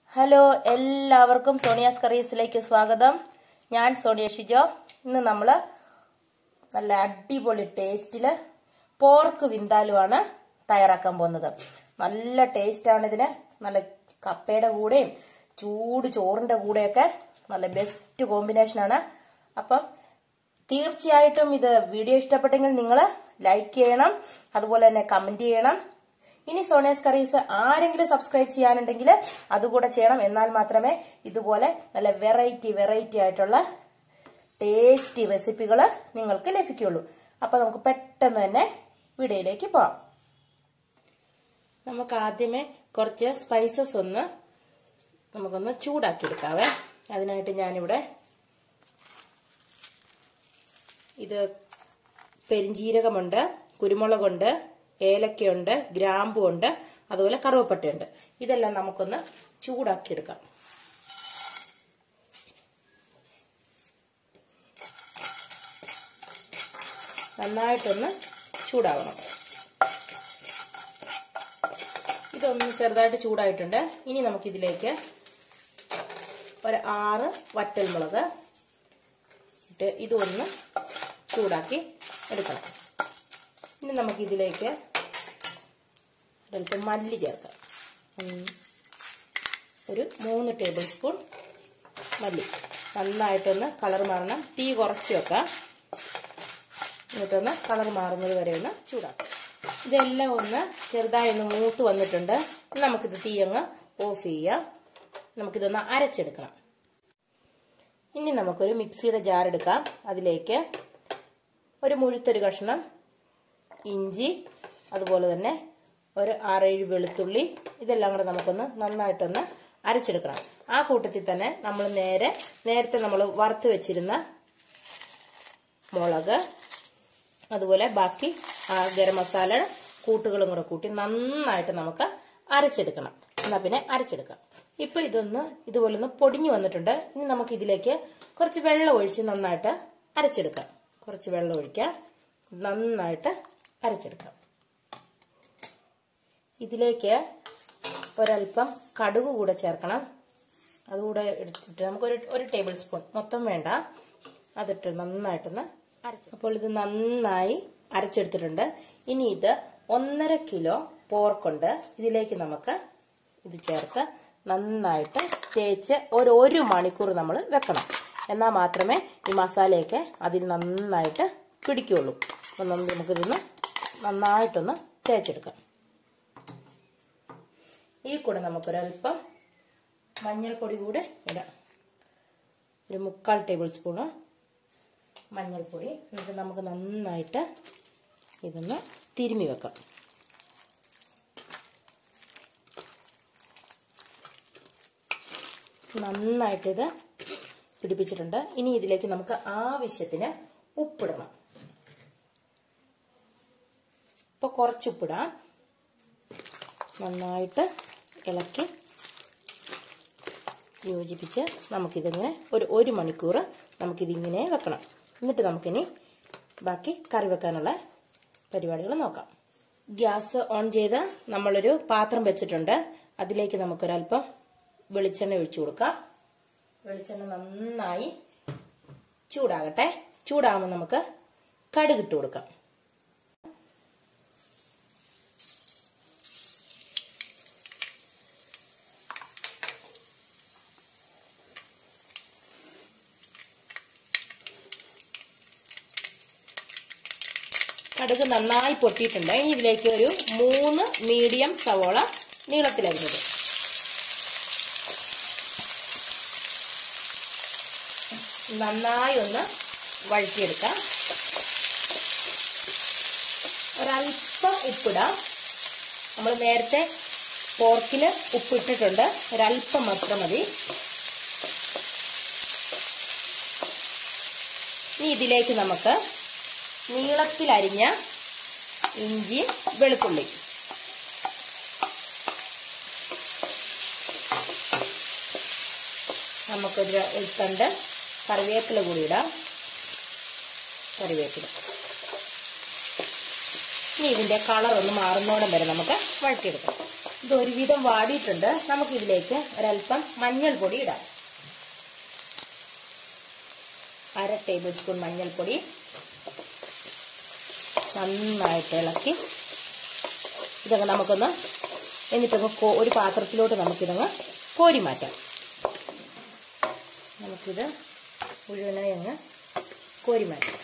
hello എല്ലാവർക്കും Sonia's കറീസിലേക്ക് സ്വാഗതം ഞാൻ സോണിയ ഷിജോ ഇന്ന് നമ്മൾ നല്ല അടിപൊളി ടേസ്റ്റില് പോർക്ക് വിന്താലുമാണ് തയ്യാറാക്കാൻ പോകുന്നത് നല്ല ടേസ്റ്റ് ആണ് ഇതിന് നല്ല കപ്പയുടെ കൂടെയും ചൂട് ചോറിന്റെ കൂടെയൊക്കെ നല്ല ബെസ്റ്റ് കോമ്പിനേഷൻ ആണ് അപ്പം തീർച്ചയായിട്ടും ഇത് വീഡിയോ ഇഷ്ടപ്പെട്ടെങ്കിൽ നിങ്ങൾ ലൈക്ക് ചെയ്യണം അതുപോലെ തന്നെ കമന്റ് ചെയ്യണം ഇനി സോണിയസ് കറീസ് ആരെങ്കിലും സബ്സ്ക്രൈബ് ചെയ്യാനുണ്ടെങ്കിൽ അതുകൂടെ ചെയ്യണം എന്നാൽ മാത്രമേ ഇതുപോലെ നല്ല വെറൈറ്റി വെറൈറ്റി ആയിട്ടുള്ള ടേസ്റ്റി റെസിപ്പികൾ നിങ്ങൾക്ക് ലഭിക്കുള്ളൂ അപ്പൊ നമുക്ക് പെട്ടെന്ന് തന്നെ വീഡിയോയിലേക്ക് പോവാം നമുക്ക് ആദ്യമേ കുറച്ച് സ്പൈസസ് ഒന്ന് നമുക്കൊന്ന് ചൂടാക്കി എടുക്കാവേ അതിനായിട്ട് ഞാനിവിടെ ഇത് പെരിഞ്ജീരകമുണ്ട് കുരുമുളകുണ്ട് ഏലക്കയുണ്ട് ഗ്രാമ്പുണ്ട് അതുപോലെ കറുവപ്പട്ടയുണ്ട് ഇതെല്ലാം നമുക്കൊന്ന് ചൂടാക്കി എടുക്കാം നന്നായിട്ടൊന്ന് ചൂടാവണം ഇതൊന്ന് ചെറുതായിട്ട് ചൂടായിട്ടുണ്ട് ഇനി നമുക്കിതിലേക്ക് ഒരു ആറ് വറ്റൽമുളക് ഇട്ട് ഇതൊന്ന് ചൂടാക്കി എടുക്കണം ഇനി നമുക്കിതിലേക്ക് ഒരല്പം മല്ലി ചേർക്കാം ഒരു മൂന്ന് ടേബിൾ സ്പൂൺ മല്ലി നന്നായിട്ടൊന്ന് കളർ മാറണം തീ കുറച്ച് വെക്കാം എന്നിട്ടൊന്ന് കളർ മാറുന്നത് വരെ ഒന്ന് ചൂടാക്കാം ഇതെല്ലാം ഒന്ന് ചെറുതായി ഒന്ന് മൂത്ത് വന്നിട്ടുണ്ട് നമുക്കിത് തീ അങ്ങ് ഓഫ് ചെയ്യാം നമുക്കിതൊന്ന് അരച്ചെടുക്കണം ഇനി നമുക്കൊരു മിക്സിയുടെ ജാർ എടുക്കാം അതിലേക്ക് ഒരു മുഴുത്തൊരു കഷ്ണം ഇഞ്ചി അതുപോലെ തന്നെ ഒരു ആറേഴ് വെളുത്തുള്ളി ഇതെല്ലാം കൂടെ നമുക്കൊന്ന് നന്നായിട്ടൊന്ന് അരച്ചെടുക്കണം ആ കൂട്ടത്തിൽ തന്നെ നമ്മൾ നേരെ നേരത്തെ നമ്മൾ വറുത്ത് വെച്ചിരുന്ന മുളക് അതുപോലെ ബാക്കി ആ ഗരം മസാല കൂട്ടുകളും കൂടെ കൂട്ടി നന്നായിട്ട് നമുക്ക് അരച്ചെടുക്കണം എന്നാൽ പിന്നെ അരച്ചെടുക്കാം ഇപ്പൊ ഇതൊന്ന് ഇതുപോലെ ഒന്ന് പൊടിഞ്ഞു വന്നിട്ടുണ്ട് ഇനി നമുക്ക് ഇതിലേക്ക് കുറച്ച് വെള്ളം ഒഴിച്ച് നന്നായിട്ട് അരച്ചെടുക്കാം കുറച്ച് വെള്ളം ഒഴിക്കാം നന്നായിട്ട് അരച്ചെടുക്കാം ഇതിലേക്ക് ഒരല്പം കടുക് കൂടെ ചേർക്കണം അതുകൂടെ എടുത്തിട്ട് നമുക്കൊരു ഒരു ടേബിൾ സ്പൂൺ മൊത്തം വേണ്ട അതിട്ട് നന്നായിട്ടൊന്ന് അരച്ചു അപ്പോൾ ഇത് നന്നായി അരച്ചെടുത്തിട്ടുണ്ട് ഇനി ഇത് ഒന്നര കിലോ പോർക്കുണ്ട് ഇതിലേക്ക് നമുക്ക് ഇത് ചേർത്ത് നന്നായിട്ട് തേച്ച് ഒരു ഒരു മണിക്കൂർ നമ്മൾ വെക്കണം എന്നാൽ മാത്രമേ ഈ മസാലയൊക്കെ അതിൽ നന്നായിട്ട് പിടിക്കുള്ളൂ അപ്പം നമുക്കിതൊന്ന് നന്നായിട്ടൊന്ന് തേച്ചെടുക്കാം ഈ കൂടെ നമുക്കൊരല്പം മഞ്ഞൾപ്പൊടി കൂടെ ഇടാം ഒരു മുക്കാൽ ടേബിൾ സ്പൂണ് മഞ്ഞൾപ്പൊടി എന്നിട്ട് നമുക്ക് നന്നായിട്ട് ഇതൊന്ന് തിരുമ്മി വെക്കാം നന്നായിട്ട് ഇത് പിടിപ്പിച്ചിട്ടുണ്ട് ഇനി ഇതിലേക്ക് നമുക്ക് ആവശ്യത്തിന് ഉപ്പിടണം ഇപ്പൊ കുറച്ച് ഉപ്പിടാം നന്നായിട്ട് ഇളക്കി യോജിപ്പിച്ച് നമുക്കിതിങ്ങനെ ഒരു ഒരു മണിക്കൂർ നമുക്കിതിങ്ങനെ വെക്കണം എന്നിട്ട് നമുക്കിനി ബാക്കി കറി വെക്കാനുള്ള പരിപാടികൾ നോക്കാം ഗ്യാസ് ഓൺ ചെയ്ത് നമ്മളൊരു പാത്രം വെച്ചിട്ടുണ്ട് അതിലേക്ക് നമുക്കൊരല്പം വെളിച്ചെണ്ണ ഒഴിച്ചു കൊടുക്കാം വെളിച്ചെണ്ണ നന്നായി ചൂടാകട്ടെ ചൂടാകുമ്പോൾ നമുക്ക് കടുകിട്ട് കൊടുക്കാം കടുക് നന്നായി പൊട്ടിയിട്ടുണ്ട് ഇനി ഇതിലേക്ക് ഒരു മൂന്ന് മീഡിയം സവോള നീളത്തിലരിഞ്ഞത് നന്നായി ഒന്ന് വഴറ്റിയെടുക്കാം ഒരല്പം ഉപ്പിടാം നമ്മൾ നേരത്തെ പോർക്കിന് ഉപ്പിട്ടിട്ടുണ്ട് ഒരല്പം മാത്രം മതി ഇനി ഇതിലേക്ക് നമുക്ക് നീളത്തിലരിഞ്ഞ ഇഞ്ചി വെളുത്തുള്ളി നമുക്കൊരു തണ്ട് കറിവേപ്പില കൂടി ഇടാം കറിവേപ്പില ഇനി ഇതിന്റെ കളർ ഒന്ന് മാറുന്നോടം വരെ നമുക്ക് വഴറ്റിയെടുക്കാം ഇത് ഒരുവിധം വാടിയിട്ടുണ്ട് നമുക്കിതിലേക്ക് ഒരല്പം മഞ്ഞൾപ്പൊടി ഇടാം അര ടേബിൾ സ്പൂൺ മഞ്ഞൾപ്പൊടി നന്നായിട്ട് ഇളക്കി ഇതങ്ങ് നമുക്കൊന്ന് എന്നിട്ടങ്ങ് കോ- ഒരു പാത്രത്തിലോട്ട് നമുക്കിതങ്ങ് കോരി മാറ്റാം നമുക്കിത് മുഴുവനായി അങ്ങ് കോരി മാറ്റാം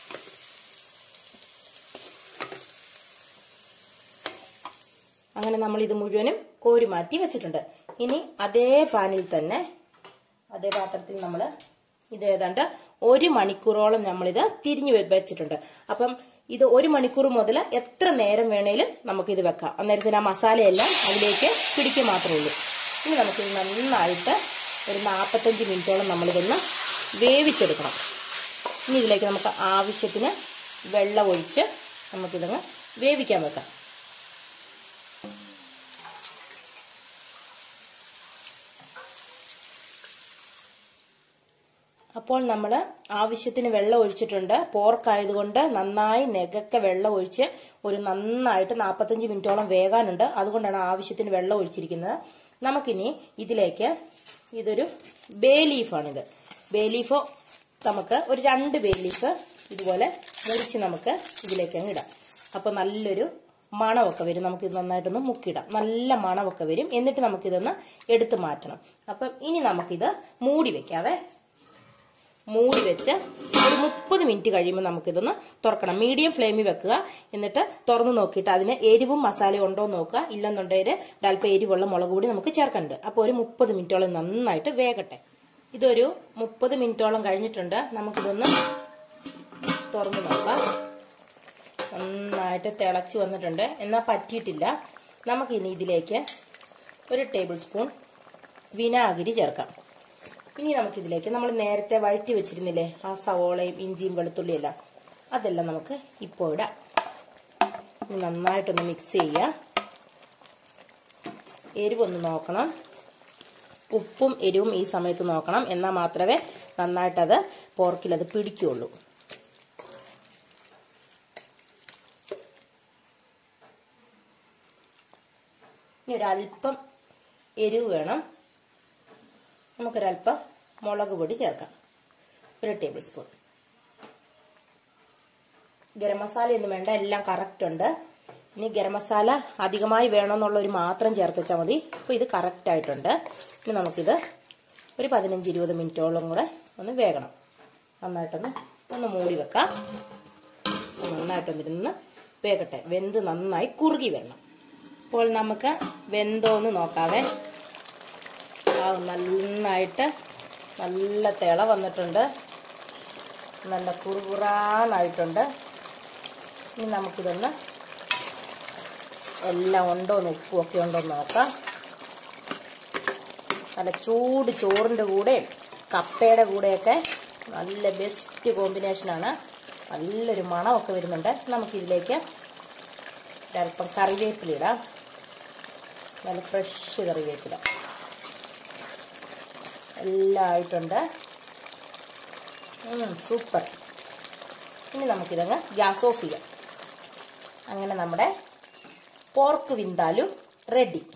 അങ്ങനെ നമ്മൾ ഇത് മുഴുവനും കോരി മാറ്റി വെച്ചിട്ടുണ്ട് ഇനി അതേ പാനിൽ തന്നെ അതേ പാത്രത്തിൽ നമ്മൾ ഇത് ഏതാണ്ട് ഒരു മണിക്കൂറോളം നമ്മളിത് തിരിഞ്ഞു വെ- വെച്ചിട്ടുണ്ട് അപ്പം ഇത് ഒരു മണിക്കൂർ മുതൽ എത്ര നേരം വേണേലും നമുക്കിത് വെക്കാം അന്നേരത്തിന് ആ മസാലയെല്ലാം അതിലേക്ക് പിടിക്കുക മാത്രമേ ഉള്ളൂ ഇനി നമുക്കിത് നന്നായിട്ട് ഒരു നാൽപ്പത്തഞ്ച് മിനിറ്റോളം നമ്മളിതൊന്ന് വേവിച്ചെടുക്കണം ഇനി ഇതിലേക്ക് നമുക്ക് ആവശ്യത്തിന് വെള്ളം ഒഴിച്ച് നമുക്കിതങ്ങ് വേവിക്കാൻ വെക്കാം അപ്പോൾ നമ്മൾ ആവശ്യത്തിന് വെള്ളം ഒഴിച്ചിട്ടുണ്ട് പോർക്ക് ആയതുകൊണ്ട് നന്നായി നെകക്ക വെള്ളം ഒഴിച്ച് ഒരു നന്നായിട്ട് നാൽപ്പത്തഞ്ച് മിനിറ്റോളം വേകാനുണ്ട് അതുകൊണ്ടാണ് ആവശ്യത്തിന് വെള്ളം ഒഴിച്ചിരിക്കുന്നത് നമുക്കിനി ഇതിലേക്ക് ഇതൊരു ബേ ലീഫാണിത് ബേ ലീഫ് നമുക്ക് ഒരു രണ്ട് ബേ ലീഫ് ഇതുപോലെ മുറിച്ച് നമുക്ക് ഇതിലേക്ക് അങ്ങ് ഇടാം അപ്പോൾ നല്ലൊരു മണമൊക്കെ വരും നമുക്കിത് നന്നായിട്ടൊന്ന് മുക്കിയിടാം നല്ല മണമൊക്കെ വരും എന്നിട്ട് നമുക്കിതൊന്ന് എടുത്തു മാറ്റണം അപ്പം ഇനി നമുക്കിത് മൂടി വെക്കാവേ മൂടി വെച്ച് ഒരു മുപ്പത് മിനിറ്റ് കഴിയുമ്പോൾ നമുക്കിതൊന്ന് തുറക്കണം മീഡിയം ഫ്ലെയിമിൽ വെക്കുക എന്നിട്ട് തുറന്ന് നോക്കിയിട്ട് അതിന് എരിവും മസാലയും ഉണ്ടോ എന്ന് നോക്കുക ഇല്ലെന്നുണ്ടെങ്കിൽ ഒരല്പം എരിവുള്ള മുളക് പൊടി നമുക്ക് ചേർക്കുന്നുണ്ട് അപ്പോൾ ഒരു മുപ്പത് മിനിറ്റോളം നന്നായിട്ട് വേകട്ടെ ഇതൊരു മുപ്പത് മിനിറ്റോളം കഴിഞ്ഞിട്ടുണ്ട് നമുക്കിതൊന്ന് തുറന്ന് നോക്കാം നന്നായിട്ട് തിളച്ച് വന്നിട്ടുണ്ട് എന്നാൽ പറ്റിയിട്ടില്ല നമുക്കിനി ഇതിലേക്ക് ഒരു ടേബിൾ സ്പൂൺ വിനാഗിരി ചേർക്കാം ഇനി നമുക്കിതിലേക്ക് നമ്മൾ നേരത്തെ വഴറ്റി വെച്ചിരുന്നില്ലേ ആ സവോളയും ഇഞ്ചിയും വെളുത്തുള്ളിയും എല്ലാം അതെല്ലാം നമുക്ക് ഇപ്പോൾ ഇടാം ഇനി നന്നായിട്ടൊന്ന് മിക്സ് ചെയ്യാം എരിവൊന്ന് നോക്കണം ഉപ്പും എരിവും ഈ സമയത്ത് നോക്കണം എന്നാൽ മാത്രമേ നന്നായിട്ടത് പോർക്കിലത് പിടിക്കുള്ളൂ ഇനി ഒരല്പം എരിവ് വേണം നമുക്കൊരല്പം മുളക് പൊടി ചേർക്കാം ഒരു ടേബിൾ സ്പൂൺ ഗരം മസാലയൊന്നും വേണ്ട എല്ലാം കറക്റ്റ് ഉണ്ട് ഇനി ഗരം മസാല അധികമായി വേണമെന്നുള്ള ഒരു മാത്രം ചേർത്ത് വെച്ചാൽ മതി അപ്പോൾ ഇത് കറക്റ്റ് ആയിട്ടുണ്ട് ഇനി നമുക്കിത് ഒരു പതിനഞ്ച് ഇരുപത് മിനിറ്റോളം കൂടെ ഒന്ന് വേകണം നന്നായിട്ടൊന്ന് ഒന്ന് മൂടി വെക്കാം നന്നായിട്ടൊന്നിരുന്ന് വേകട്ടെ വെന്ത് നന്നായി കുറുകി വരണം അപ്പോൾ നമുക്ക് വെന്തോന്ന് നോക്കാവേ ആ നന്നായിട്ട് നല്ല തിള വന്നിട്ടുണ്ട് നല്ല കുറുകുറാനായിട്ടുണ്ട് ഇനി നമുക്കിതൊന്ന് എല്ലാം ഉണ്ടോ എന്ന് ഉപ്പും ഒക്കെ ഉണ്ടോ എന്ന് നോക്കാം നല്ല ചൂട് ചോറിൻ്റെ കൂടെ കപ്പയുടെ കൂടെയൊക്കെ നല്ല ബെസ്റ്റ് കോമ്പിനേഷനാണ് നല്ലൊരു മണമൊക്കെ വരുന്നുണ്ട് നമുക്കിതിലേക്ക് ഒരല്പം കറിവേപ്പില ഇടാം നല്ല ഫ്രഷ് കറിവേപ്പില എല്ലാം ആയിട്ടുണ്ട് ഉം, സൂപ്പർ ഇനി നമുക്കിതങ്ങ് ഗ്യാസ് ഓഫ് ചെയ്യാം അങ്ങനെ നമ്മുടെ പോർക്ക് വിന്താലു റെഡി